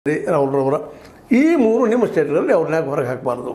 ರಾಹುಲ್ರವರ ಈ ಮೂರು ನಿಮ್ಮ ಸ್ಟೇಟ್ಗಳಲ್ಲಿ ಅವ್ರನ್ನ ಯಾಕೆ ಹೊರಗೆ ಹಾಕಬಾರ್ದು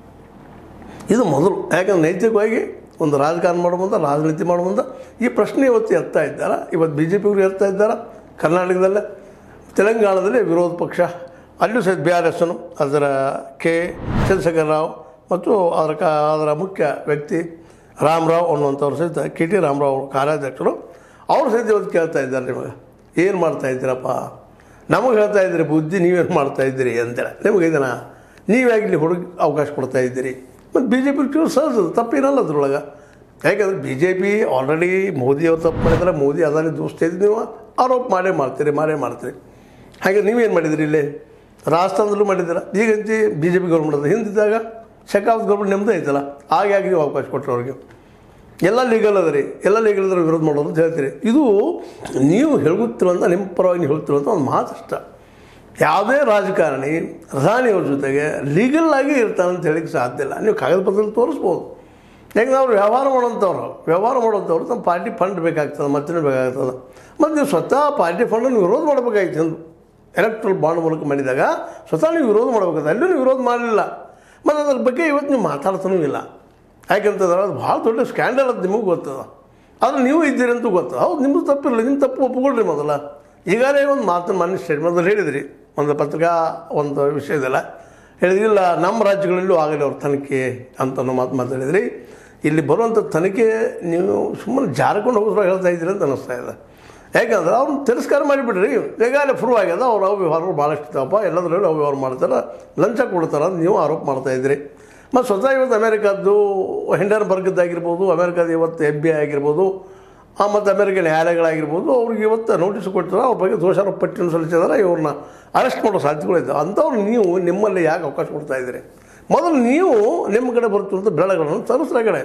ಇದು ಮೊದಲು ಯಾಕಂದ್ರೆ ನೈತಿಕವಾಗಿ ಒಂದು ರಾಜಕಾರಣ ಮಾಡೋ ಮುಂದೆ ರಾಜನೀತಿ ಮಾಡೋ ಮುಂದೆ ಈ ಪ್ರಶ್ನೆ ಇವತ್ತು ಎತ್ತಾ ಇದ್ದಾರೆ ಇವತ್ತು ಬಿ ಜೆ ಪಿಯವರು ಎತ್ತಾ ಇದ್ದಾರೆ ಕರ್ನಾಟಕದಲ್ಲೇ ತೆಲಂಗಾಣದಲ್ಲಿ ವಿರೋಧ ಪಕ್ಷ ಅಲ್ಲೂ ಸಹಿತ ಬಿ ಆರ್ ಎಸ್ನು ಅದರ ಕೆ ಚಂದ್ರಶೇಖರ್ ರಾವ್ ಮತ್ತು ಅದರ ಕ ಅದರ ಮುಖ್ಯ ವ್ಯಕ್ತಿ ರಾಮರಾವ್ ಅನ್ನುವಂಥವ್ರು ಸಹಿತ ಕೆ ಟಿ ರಾಮರಾವ್ ಅವರು ಕಾರ್ಯಾಧ್ಯಕ್ಷರು ಅವ್ರು ಸಹಿತ ಇವತ್ತು ಕೇಳ್ತಾ ಇದ್ದಾರೆ ನಿಮಗೆ ಏನು ಮಾಡ್ತಾ ಇದ್ದೀರಪ್ಪ ನಮಗೆ ಹೇಳ್ತಾ ಇದ್ದೀರಿ ಬುದ್ಧಿ ನೀವೇನು ಮಾಡ್ತಾ ಇದ್ದೀರಿ ಅಂತೇಳಿ ನಿಮಗೆ ಇದನ್ನು ನೀವ್ಯಾಕೆ ಇಲ್ಲಿ ಹುಡುಗಿ ಅವಕಾಶ ಕೊಡ್ತಾ ಇದ್ದೀರಿ ಮತ್ತು ಬಿ ಜೆ ಪಿ ಚೂರು ಸಹಜ ತಪ್ಪೇನಲ್ಲ ಅದ್ರೊಳಗೆ ಯಾಕಂದ್ರೆ B J P already Modi ಅವ್ರು ತಪ್ಪು ಮಾಡಿದ್ರೆ ಮೋದಿ ಅದಾನಿ ದೋಸ್ತ ಇದ್ದು ನೀವು ಆರೋಪ ಮಾಡೇ ಮಾಡ್ತೀರಿ ಮಾಡೇ ಮಾಡ್ತೀರಿ ಹಾಗೆ ನೀವೇನು ಮಾಡಿದಿರಿ ಇಲ್ಲಿ ರಾಜಸ್ಥಾನದಲ್ಲೂ ಮಾಡಿದ್ದೀರ ಈಗಂತಿ ಬಿ ಜೆ ಪಿ ಗೌರ್ಮೆಂಟ್ ಅದ ಹಿಂದಿದ್ದಾಗ ಶೆಕಾವತ್ ಗೌರ್ಮೆಂಟ್ ನಿಮ್ಮದೇ ಐತಲ್ಲ ಹಾಗಾಗಿ ನೀವು ಅವಕಾಶ ಕೊಟ್ಟರು ಅವ್ರಿಗೆ ಎಲ್ಲ ಲೀಗಲ್ ಅದ ರೀ ಎಲ್ಲ ಲೀಗಲ್ ಅದ್ರ ವಿರೋಧ ಮಾಡೋದು ಅಂತ ಹೇಳ್ತೀರಿ ಇದು ನೀವು ಹೇಳುತ್ತಿರುವಂಥ ನಿಮ್ಮ ಪರವಾಗಿ ನೀವು ಹೇಳ್ತಿರುವಂಥ ಒಂದು ಮಾತಷ್ಟ ಯಾವುದೇ ರಾಜಕಾರಣಿ ಪ್ರಧಾನಿಯವ್ರ ಜೊತೆಗೆ ಲೀಗಲ್ ಆಗಿ ಇರ್ತಾನೆ ಅಂತ ಹೇಳಿಕ್ಕೆ ಸಾಧ್ಯ ಇಲ್ಲ ನೀವು ಕಾಗದ ಪತ್ರದಲ್ಲಿ ತೋರಿಸ್ಬೋದು ಯಾಕಂದ್ರೆ ಅವ್ರು ವ್ಯವಹಾರ ಮಾಡೋಂಥವ್ರು ವ್ಯವಹಾರ ಮಾಡೋಂಥವ್ರು ತಮ್ಮ ಪಾರ್ಟಿ ಫಂಡ್ ಬೇಕಾಗ್ತದೆ ಮತ್ತೇನು ಬೇಕಾಗ್ತದೆ ಮತ್ತು ನೀವು ಸ್ವತಃ ಪಾರ್ಟಿ ಫಂಡನ್ನು ವಿರೋಧ ಮಾಡಬೇಕಾಗಿತ್ತು ಎಂದು ಎಲೆಕ್ಟ್ರಲ್ ಬಾಂಡ್ ಮೂಲಕ ಮಾಡಿದಾಗ ಸ್ವತಃ ನೀವು ವಿರೋಧ ಮಾಡಬೇಕಾಗ್ತದೆ ಅಲ್ಲೂ ನೀವು ವಿರೋಧ ಮಾಡಲಿಲ್ಲ ಮತ್ತು ಅದ್ರ ಬಗ್ಗೆ ಇವತ್ತು ನೀವು ಮಾತಾಡ್ತಾನೂ ಇಲ್ಲ ಯಾಕಂತಂದ್ರೆ ಅದು ಭಾಳ ದೊಡ್ಡ ಸ್ಕ್ಯಾಂಡಲ್ ಅದು ನಿಮಗೆ ಗೊತ್ತದ ಆದರೆ ನೀವು ಇದ್ದೀರಿ ಅಂತ ಗೊತ್ತದ ಹೌದು ನಿಮ್ಮದು ತಪ್ಪಿರಲಿ ನಿಮ್ಮ ತಪ್ಪು ಒಪ್ಪಿಕೊಳ್ರಿ ಮೊದಲ ಈಗಾಗಲೇ ಒಂದು ಮಾತನ್ನು ಮನೆ ಸ್ಟೇಟ್ಮೆಂಟಲ್ಲಿ ಹೇಳಿದ್ರಿ ಒಂದು ಪತ್ರಿಕಾ ಒಂದು ವಿಷಯದಲ್ಲ ಹೇಳಿದ್ರಿಲ್ಲ ನಮ್ಮ ರಾಜ್ಯಗಳಲ್ಲೂ ಆಗಲಿ ಅವ್ರ ತನಿಖೆ ಅಂತ ಅನ್ನೋ ಮಾತು ಮಾತಾಡಿದ್ರಿ ಇಲ್ಲಿ ಬರುವಂಥ ತನಿಖೆ ನೀವು ಸುಮ್ಮನೆ ಜಾರ್ಕೊಂಡು ಹೋಗೋದ್ರ ಹೇಳ್ತಾ ಇದ್ದೀರಿ ಅಂತ ಅನ್ನಿಸ್ತಾ ಇದೆ ಯಾಕಂದ್ರೆ ಅವ್ರನ್ನ ತಿರಸ್ಕಾರ ಮಾಡಿಬಿಡ್ರಿ ಈಗಾಗಲೇ ಪ್ರೂವ್ ಆಗ್ಯದ ಅವ್ರು ಅವು ವ್ಯವಹಾರಗಳು ಭಾಳಷ್ಟು ಇದ್ದಾವಪ್ಪ ಎಲ್ಲದರಲ್ಲೂ ಅವು ವ್ಯವಹಾರ ಮಾಡ್ತಾರೆ ಲಂಚ ಕೊಡ್ತಾರೆ ಅಂತ ನೀವು ಆರೋಪ ಮಾಡ್ತಾ ಇದ್ದೀರಿ ಮತ್ತು ಸ್ವತಃ ಇವತ್ತು ಅಮೇರಿಕಾದ್ದು ಹಿಂಡನ್ಬರ್ಗದ್ದಾಗಿರ್ಬೋದು ಅಮೇರಿಕಾದ ಇವತ್ತು ಎಫ್ ಬಿ ಐ ಆಗಿರ್ಬೋದು ಆ ಮತ್ತು ಅಮೇರಿಕ ನ್ಯಾಯಾಲಯಗಳಾಗಿರ್ಬೋದು ಅವ್ರಿಗೆ ಇವತ್ತು ನೋಟಿಸ್ ಕೊಡ್ತಾರೆ ಅವ್ರ ಬಗ್ಗೆ ದೋಷಾರೋಪ ಪಟ್ಟಿಯನ್ನು ಸಲ್ಲಿಸಿದಾರೆ ಇವ್ರನ್ನ ಅರೆಸ್ಟ್ ಮಾಡೋ ಸಾಧ್ಯತೆಗಳಿದ್ದಾವೆ ಅಂಥವ್ರು ನೀವು ನಿಮ್ಮಲ್ಲಿ ಯಾಕೆ ಅವಕಾಶ ಕೊಡ್ತಾ ಇದ್ದೀರಿ ಮೊದಲು ನೀವು ನಿಮ್ಮ ಕಡೆ ಬರುತ್ತಿರುವಂಥ ಬೆಳೆಗಳನ್ನು ತರಿಸ್ರ ಕಡೆ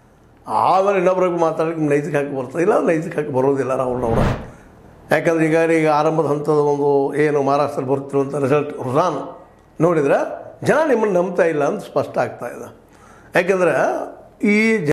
ಆಮೇಲೆ ಇನ್ನೊಬ್ರಿಗೆ ಮಾತಾಡೋಕ್ಕೆ ನೈತಿಕ ಹಾಕಿ ಬರ್ತದೆ ಇಲ್ಲ ನೈತಿಕ ಹಾಕಿ ಬರೋದಿಲ್ಲ ರಾಹುಲ್ನವರ ಯಾಕಂದ್ರೆ ಈಗ ಈಗ ಆರಂಭದ ಹಂತದ ಒಂದು ಏನು ಮಹಾರಾಷ್ಟ್ರದಲ್ಲಿ ಬರ್ತಿರುವಂಥ ರಿಸಲ್ಟ್ ರುಜಾನ್ ನೋಡಿದ್ರೆ ಜನ ನಿಮ್ಮನ್ನು ನಂಬ್ತಾ ಇಲ್ಲ ಅಂತ ಸ್ಪಷ್ಟ ಆಗ್ತಾ ಇದೆ ಯಾಕೆಂದ್ರೆ ಈ